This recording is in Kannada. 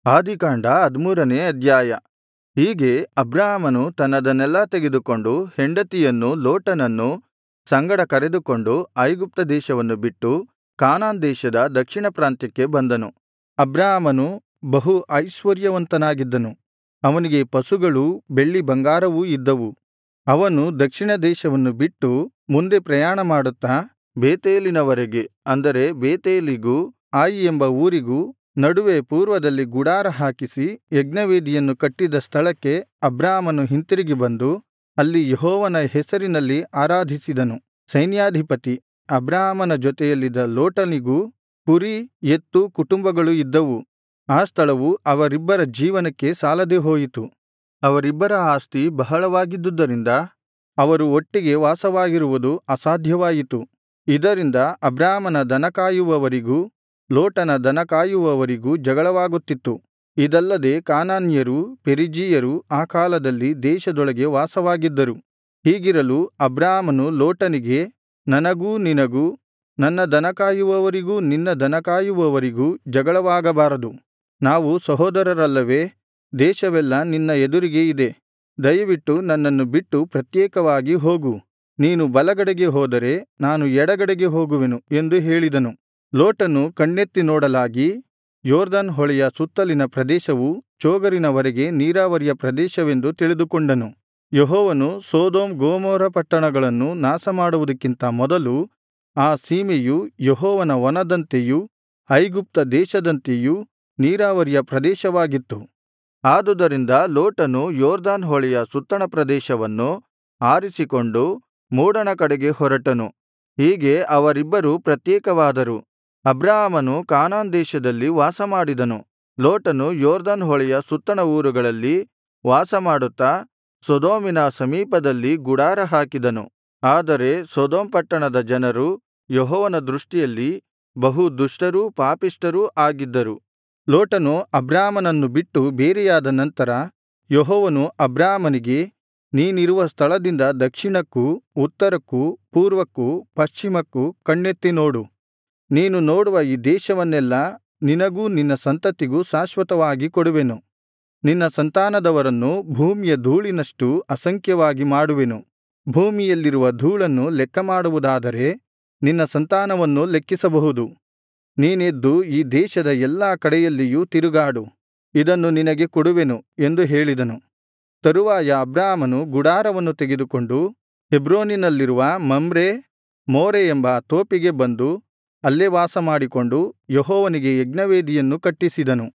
ಆದಿಕಾಂಡ ಹದಿಮೂರನೇ ಅಧ್ಯಾಯ ಹೀಗೆ ಅಬ್ರಾಮನು ತನ್ನದನ್ನೆಲ್ಲಾ ತೆಗೆದುಕೊಂಡು ಹೆಂಡತಿಯನ್ನೂ ಲೋಟನನ್ನೂ ಸಂಗಡ ಕರೆದುಕೊಂಡು ಐಗುಪ್ತ ದೇಶವನ್ನು ಬಿಟ್ಟು ಕಾನಾನ್ ದೇಶದ ದಕ್ಷಿಣ ಪ್ರಾಂತ್ಯಕ್ಕೆ ಬಂದನು ಅಬ್ರಾಮನು ಬಹು ಐಶ್ವರ್ಯವಂತನಾಗಿದ್ದನು ಅವನಿಗೆ ಪಶುಗಳೂ ಬೆಳ್ಳಿ ಬಂಗಾರವೂ ಇದ್ದವು ಅವನು ದಕ್ಷಿಣ ದೇಶವನ್ನು ಬಿಟ್ಟು ಮುಂದೆ ಪ್ರಯಾಣಮಾಡುತ್ತಾ ಬೇತೇಲಿನವರೆಗೆ ಅಂದರೆ ಬೇತೇಲಿಗೂ ಆಯಿ ಎಂಬ ಊರಿಗೂ ನಡುವೆ ಪೂರ್ವದಲ್ಲಿ ಗುಡಾರ ಹಾಕಿಸಿ ಯಜ್ಞವೇದಿಯನ್ನು ಕಟ್ಟಿದ್ದ ಸ್ಥಳಕ್ಕೆ ಅಬ್ರಾಮನು ಹಿಂತಿರುಗಿ ಬಂದು ಅಲ್ಲಿ ಯೆಹೋವನ ಹೆಸರಿನಲ್ಲಿ ಆರಾಧಿಸಿದನು ಸೈನ್ಯಾಧಿಪತಿ ಅಬ್ರಾಮನ ಜೊತೆಯಲ್ಲಿದ್ದ ಲೋಟನಿಗೂ ಕುರಿ ಎತ್ತು ಕುಟುಂಬಗಳು ಇದ್ದವು ಆ ಸ್ಥಳವು ಅವರಿಬ್ಬರ ಜೀವನಕ್ಕೆ ಸಾಲದೆ ಹೋಯಿತು ಅವರಿಬ್ಬರ ಆಸ್ತಿ ಬಹಳವಾಗಿದ್ದುದರಿಂದ ಅವರು ಒಟ್ಟಿಗೆ ವಾಸವಾಗಿರುವುದು ಅಸಾಧ್ಯವಾಯಿತು ಇದರಿಂದ ಅಬ್ರಾಮನ ದನ ಕಾಯುವವರಿಗೂ ಲೋಟನ ದನ ಕಾಯುವವರಿಗೂ ಜಗಳವಾಗುತ್ತಿತ್ತು ಇದಲ್ಲದೆ ಕಾನಾನ್ಯರೂ ಪೆರಿಜೀಯರೂ ಆ ಕಾಲದಲ್ಲಿ ದೇಶದೊಳಗೆ ವಾಸವಾಗಿದ್ದರು ಹೀಗಿರಲು ಅಬ್ರಾಮನು ಲೋಟನಿಗೆ ನನಗೂ ನಿನಗೂ ನನ್ನ ದನ ಕಾಯುವವರಿಗೂ ನಿನ್ನ ದನ ಕಾಯುವವರಿಗೂ ಜಗಳವಾಗಬಾರದು ನಾವು ಸಹೋದರರಲ್ಲವೇ ದೇಶವೆಲ್ಲಾ ನಿನ್ನ ಎದುರಿಗೆ ಇದೆ ದಯವಿಟ್ಟು ನನ್ನನ್ನು ಬಿಟ್ಟು ಪ್ರತ್ಯೇಕವಾಗಿ ಹೋಗು ನೀನು ಬಲಗಡೆಗೆ ಹೋದರೆ ನಾನು ಎಡಗಡೆಗೆ ಹೋಗುವೆನು ಎಂದು ಹೇಳಿದನು ಲೋಟನು ಕಣ್ಣೆತ್ತಿ ನೋಡಲಾಗಿ ಯೊರ್ದನ್ ಹೊಳೆಯ ಸುತ್ತಲಿನ ಪ್ರದೇಶವು ಚೋಗರಿನವರೆಗೆ ನೀರಾವರಿಯ ಪ್ರದೇಶವೆಂದು ತಿಳಿದುಕೊಂಡನು ಯೆಹೋವನು ಸೊದೋಮ್ ಗೊಮೋರ ಪಟ್ಟಣಗಳನ್ನು ನಾಶಮಾಡುವುದಕ್ಕಿಂತ ಮೊದಲು ಆ ಸೀಮೆಯು ಯೆಹೋವನ ವನದಂತೆಯೂ ಐಗುಪ್ತ ದೇಶದಂತೆಯೂ ನೀರಾವರಿಯ ಪ್ರದೇಶವಾಗಿತ್ತು ಆದುದರಿಂದ ಲೋಟನು ಯೊರ್ದನ್ ಹೊಳೆಯ ಸುತ್ತಣ ಪ್ರದೇಶವನ್ನು ಆರಿಸಿಕೊಂಡು ಮೂಡಣ ಕಡೆಗೆ ಹೊರಟನು ಹೀಗೆ ಅವರಿಬ್ಬರು ಪ್ರತ್ಯೇಕವಾದರು ಅಬ್ರಾಮನು ಕಾನಾನ್ ದೇಶದಲ್ಲಿ ವಾಸಮಾಡಿದನು ಲೋಟನು ಯೊರ್ದನ್ ಹೊಳೆಯ ಸುತ್ತಣ ಊರುಗಳಲ್ಲಿ ವಾಸಮಾಡುತ್ತಾ ಸೊದೋಮಿನ ಸಮೀಪದಲ್ಲಿ ಗುಡಾರ ಹಾಕಿದನು ಆದರೆ ಸೊದೋಮ್ ಪಟ್ಟಣದ ಜನರು ಯೆಹೋವನ ದೃಷ್ಟಿಯಲ್ಲಿ ಬಹು ದುಷ್ಟರೂ ಪಾಪಿಷ್ಠರೂ ಆಗಿದ್ದರು ಲೋಟನು ಅಬ್ರಾಮನನ್ನು ಬಿಟ್ಟು ಬೇರೆಯಾದ ನಂತರ ಯೆಹೋವನು ಅಬ್ರಾಮನಿಗೆ ನೀನಿರುವ ಸ್ಥಳದಿಂದ ದಕ್ಷಿಣಕ್ಕೂ ಉತ್ತರಕ್ಕೂ ಪೂರ್ವಕ್ಕೂ ಪಶ್ಚಿಮಕ್ಕೂ ಕಣ್ಣೆತ್ತಿ ನೋಡು ನೀನು ನೋಡುವ ಈ ದೇಶವನ್ನೆಲ್ಲಾ ನಿನಗೂ ನಿನ್ನ ಸಂತತಿಗೂ ಶಾಶ್ವತವಾಗಿ ಕೊಡುವೆನು ನಿನ್ನ ಸಂತಾನದವರನ್ನು ಭೂಮಿಯ ಧೂಳಿನಷ್ಟು ಅಸಂಖ್ಯವಾಗಿ ಮಾಡುವೆನು ಭೂಮಿಯಲ್ಲಿರುವ ಧೂಳನ್ನು ಲೆಕ್ಕಮಾಡುವುದಾದರೆ ನಿನ್ನ ಸಂತಾನವನ್ನು ಲೆಕ್ಕಿಸಬಹುದು ನೀನೆದ್ದು ಈ ದೇಶದ ಎಲ್ಲಾ ಕಡೆಯಲ್ಲಿಯೂ ತಿರುಗಾಡು ಇದನ್ನು ನಿನಗೆ ಕೊಡುವೆನು ಎಂದು ಹೇಳಿದನು ತರುವಾಯ ಅಬ್ರಾಮನು ಗುಡಾರವನ್ನು ತೆಗೆದುಕೊಂಡು ಹೆಬ್ರೋನಿನಲ್ಲಿರುವ ಮಮ್ರೆ ಮೋರೆ ಎಂಬ ತೋಪಿಗೆ ಬಂದು ಅಲ್ಲೇ ವಾಸಮಾಡಿಕೊಂಡು ಯೆಹೋವನಿಗೆ ಯಜ್ಞವೇದಿಯನ್ನು ಕಟ್ಟಿಸಿದನು